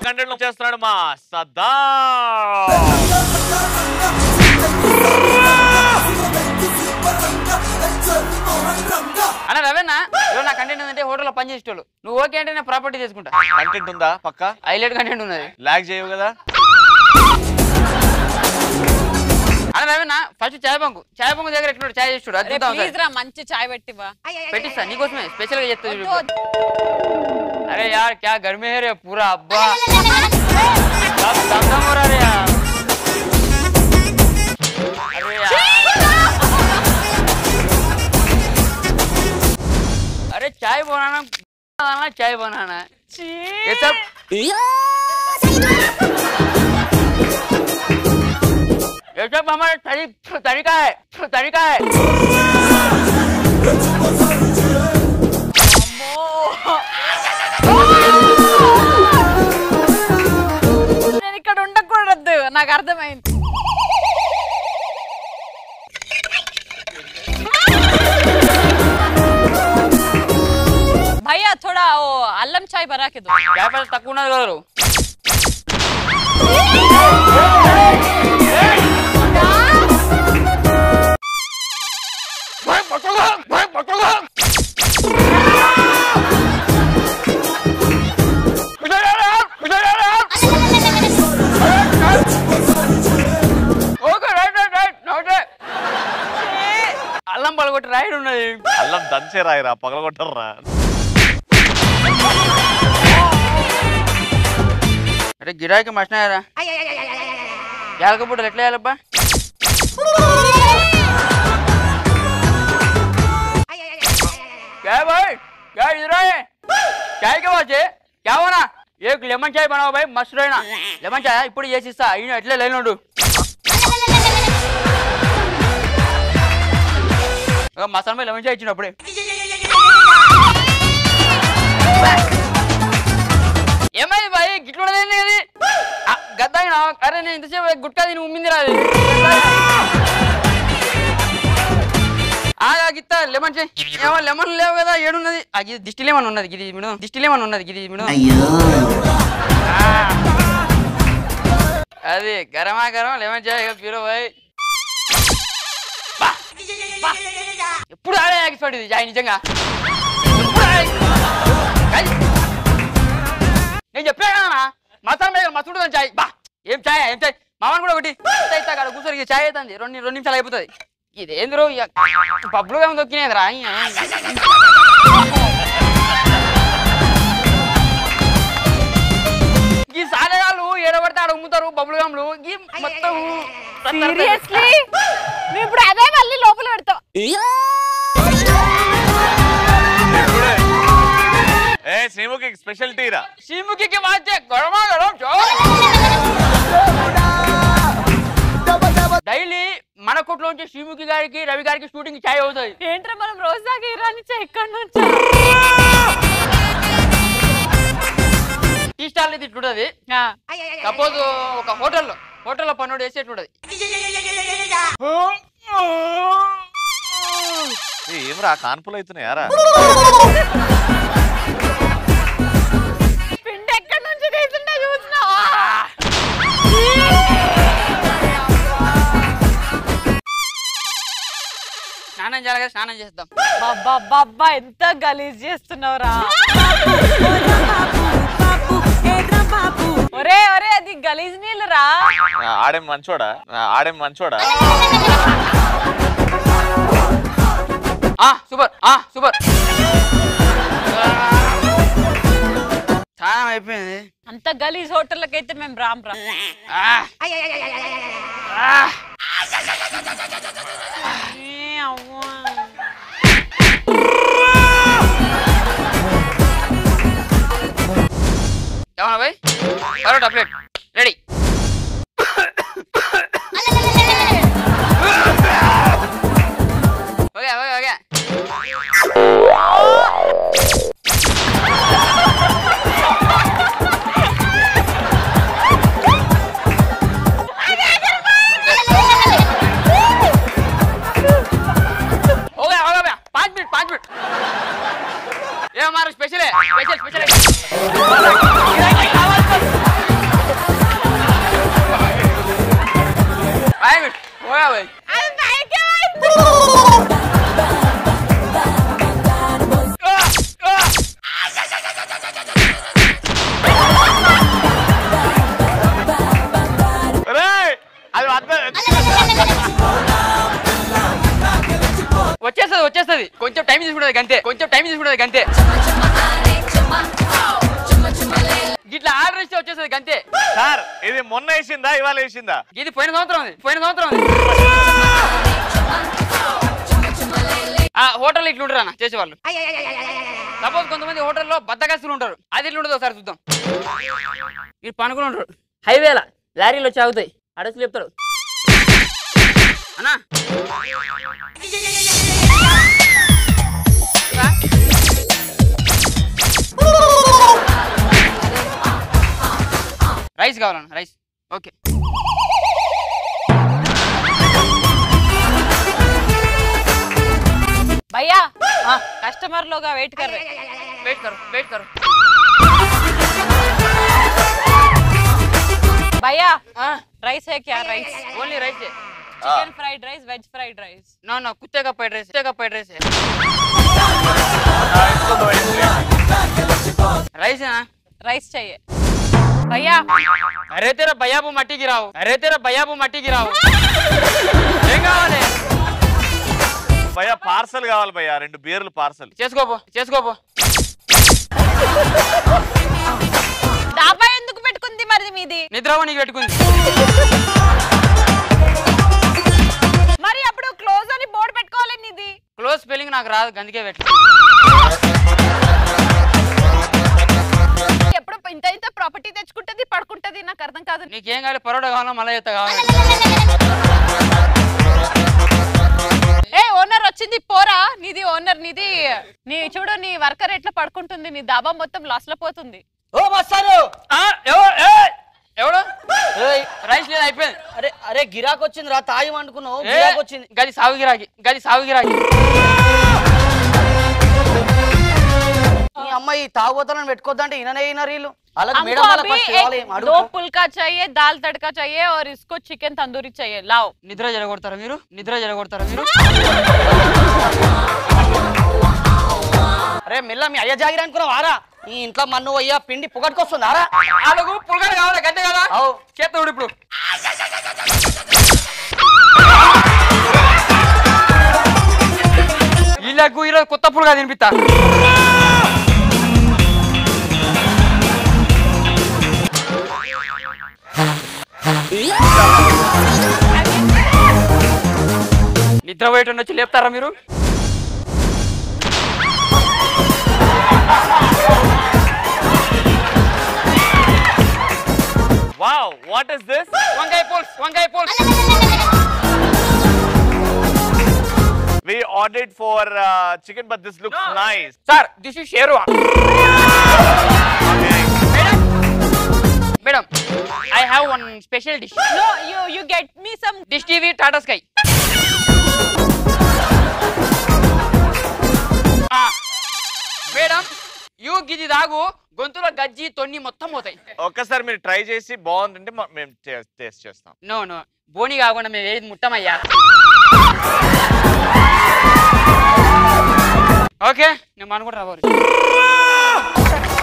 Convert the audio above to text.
Content లో చేస్తున్నాడు మా సద్దా అన్న రవేనా ఎవరు నా కంటెంట్ ఉందంటే హోటల్లో పని చేసేటోళ్ళు నువ్వు ఓకే అంటే నేను ప్రాపర్టీ తీసుకుంటా కంటెంట్ ఉందా పక్క హైలైట్ కంటెంట్ ఉన్నది లాగ్ చేయవు కదా అన్న రవేనా ఫస్ట్ చాయ్ బంకు చాయ్ బంకు దగ్గర ఎక్కడ చాయ్ చేసి చూడు అరే అద్భుతం ప్లీజ్ రా మంచి చాయ్ పెట్టివా పెట్టిస్తా నీకోసమే స్పెషల్ గా చెప్తా వద్దు, చూడు వద్దు. अरे यार क्या गर्मी है रे पूरा अब्बा सब दमदम हो रहा रे यार अरे यार अरे चाय बनाना बनाना चाय बनाना ये सब ये सब हमारा तरी, तरीका है तरीका है నేను ఇక్కడ ఉండకూడదు నాకు అర్థమైంది భయ్యా थोड़ा ఓ అల్లం చాయ్ బరా के दो चाय पैसा తక్కువ ఉన్నది కదా okay right right right okay అల్లం పలగొట్టి రైడ్ ఉన్నది అల్లం దంచే రాయిరా పగలగొట్టర్రా అరే గిరాకీ మర్చినాయరా యాలకపూటలు ఎట్లా వేయాలబ్బా क्या भाई क्या इधर है चाय के बाद है क्या होना एक लेमन चाय बनाओ भाई मस्त रहना लेमन चाय ఇప్పుడు చేసి ఇస్తా ఈయన ఎట్లా లైన్ ఉండు మసాలా పోయి లెమన్ చాయ్ ఇచ్చినప్పుడే ఏమైంది భాయ్ గిట్ల ఉన్నదేంది ఇది ఆ, గద్దాయినా అరే నేను ఇంతసేపు గుట్కా తిని ఉమ్మింది రాదు ఆగా గిత్త లెమన్ చేయి ఏమో లెమన్ లేవు కదా ఏడున్నది ఆ, ఇది దిష్టి లెమన్ ఉన్నది గిది మేడం దిష్టి లెమన్ ఉన్నది గిది మేడం అది గరమా గరం లెమన్ చాయ్ ప్యూరో భాయ్ బా, బా. ఎప్పుడు ఆడే ఆగిపోయింది ఇది చాయ్ నిజంగా ఎప్పుడు ఆడే- కాదు. నేను చెప్పాను కదా మసాలా మీద మస్తు ఉంటుంది చాయ్ బా ఏం చాయ్ ఏం చాయ్ మామని కూడా ఒకటి ఇస్తా, ఇస్తా కాడ కూర్చొని ఇక చాయ్ అవుతుంది రెండు రెండు నిమిషాలు అయిపోతుంది ఇది ఏందిరో పబ్బులుగా దొక్కినేది రా ఈ సాలగాళ్ళు ఏడబడితే ఆడ ఉమ్ముతారు బబ్బులు గమ్లు ఈ మొత్తం సీరియస్లీ నువ్వు ఇప్పుడు అదే మళ్ళీ లోపల పెడతావు ఏ శ్రీముఖి స్పెషల్ టీరా శ్రీముఖికి మార్చే గొడవ గొడవ డైలీ మన కొట్లోంచి శ్రీముఖి గారికి రవి గారికి షూటింగ్ ఛాయ్ అవుతుంది ఏంట్రా మనం రోజు దాకా ఇరానిచ్చా ఇక్కడ నుంచి టీ స్టాల్ ఇది ఇట్లుంటది సపోజ్ ఒక హోటల్లో హోటల్లో పనుడు వేసి ఎట్లుంటది ఏ, ఏమ్రా కాన్పులు అవుతున్నాయారా పిండి ఎక్కడి నుంచి తీసిండే చూసినావా స్నానం చేయాలి కదా స్నానం చేద్దాం బాబా బాబా ఎంత గలీజ్ చేస్తున్నావురా ఒరే ఒరే అది గలీజ్ నీళ్ళు రా ఆ, ఆడేం మంచోడా ఆ, ఆడేం మంచోడా ఆ సూపర్ ఆ సూపర్ స్నానం అయిపోయింది అంత గలీజ్ హోటళ్ళకి అయితే మేము రామ్ రా ఆ. ఆ. ఏ అవ్వా. ఏమన్నా భాయ్ parotta plate ready okay okay okay okay okay భయ్యా पाँच मिनट पाँच मिनट ये हमारा स्पेशल है स्पेशल स्पेशल है भाई అది పైకే పోయింది. రేయ్, అది అర్థం వచ్చేస్తుంది వచ్చేస్తుంది కొంచెం టైం తీసుకుంటుంది అంతే కొంచెం టైం తీసుకుంటుంది అంతే ఇట్లా ఆర్డర్ ఇస్తే వచ్చేస్తుంది అంతే సార్ ఇది మొన్న వేసిందా ఇవాళ వేసిందా ఇది పోయిన సంవత్సరం ఉంది పోయిన సంవత్సరం ఉంది ఆ హోటల్ ఇట్లా ఉంటారు అన్న చేసేవాళ్ళు సపోజ్ కొంతమంది హోటల్లో బద్దగస్తులు ఉంటారు అది ఇట్లా ఉంటుంది ఒకసారి చూద్దాం ఇటు పనుకుని ఉంటారు హైవేల లారీలు వచ్చి ఆగుతాయి అడసులు చెప్తాడు అన్నా రా. రైస్ కావాలన్న రైస్ ఓకే भैया कस्टमर लोग वेट कर रहे వెయిట్ కరు వెయిట్ కరు भैया राइस है क्या rice only rice chicken fried rice veg fried rice no no కుత్తే కా ఫ్రైడ్ రైస్ కుత్తే కా ఫ్రైడ్ రైస్ రైస్ राइस चाहिए भैया అరే తెరా భయాబు మట్టికి రావు అరే తెరా భయాబు మట్టికి రావు ఏం కావాలి భయ్యా పార్సల్ కావాలి భయ్యా రెండు బీర్లు పార్సల్ చేసుకోపో చేసుకోపో డాబా ఎందుకు పెట్టుకుంది మరి మీది నిద్రవో నీకు పెట్టుకుంది మరి అప్పుడు క్లోజ్ అని బోర్డు పెట్టుకోవాలి నీది క్లోజ్ స్పెల్లింగ్ నాకు రాదు గందుకే పెట్టు ఎప్పుడు ఇంత ఇంత ప్రాపర్టీ తెచ్చుకుంటది పడుకుంటది నాకు అర్థం కాదు నీకేం కావాలి పరోటా కావాలా మళ్ళీ చెత్త కావాలి ఏ ఓనర్ వచ్చింది పోరా నీది ఓనర్ నీది నీ చూడు నీ వర్కర్ ఎట్లా పడుకుంటుంది నీ దాబా మొత్తం లాస్ లో పోతుంది ఓ మస్తాను ఆ, ఎవరు ఏయ్! ఎవడు ఏయ్, రైస్ లేదు అయిపోయింది అరే అరే గిరాక్ వచ్చింది రా తాగి అనుకున్నావు ఏ, గిరాక్ వచ్చింది గది సాగు గిరాకి గది సాగు గిరాకి ఈ అమ్మాయి తాగుబోతాలను పెట్టుకోద్దంటే ఈయననే ఈయన వీళ్ళు అలాగే हमको మేడం వాళ్ళ अभी ఫస్ట్ एक ఇవ్వాలి दो అడుగు पुलका चाहिए दाल तड़का चाहिए और इसको चिकन तंदूरी चाहिए लाओ నిద్ర జరగొడతారా మీరు నిద్ర జరగొడతారా మీరు అరే మెల్ల మీ అయ్య జాగిరి అనుకున్నావు ఆరా ఈ ఇంట్లో మన్ను అయ్యా పిండి పొగట్టుకొస్తుంది ఆరా వాళ్ళకు పుల్గాడు కావాలి గంతే కదా అవు చేస్తాడు ఇప్పుడు వీళ్ళకు ఈరోజు కొత్త పుల్గా తినిపిస్తా నిద్ర పోయేటండి వచ్చి లేపుతారా మీరు వావ్ వాట్ ఇస్ దిస్ వంకాయ పుల్స్ వంకాయ పుల్స్ we ordered for chicken but this looks nice sir this is షేర్వా madam madam I have one special dish No, you you get me some. Dish TV Tata Sky madam you గిది దాగు గొంతులో గజ్జి తొన్ని మొత్తం పోతాయి ఒక్కసారి మీరు ట్రై చేసి బాగుందంటే మ- మేము టేస్ట్ చేస్తాం నో నో బోని కాకుండా మేము ఏది ముట్టమయ్యా ఓకే నేను అనుకుంటున్నా బాబు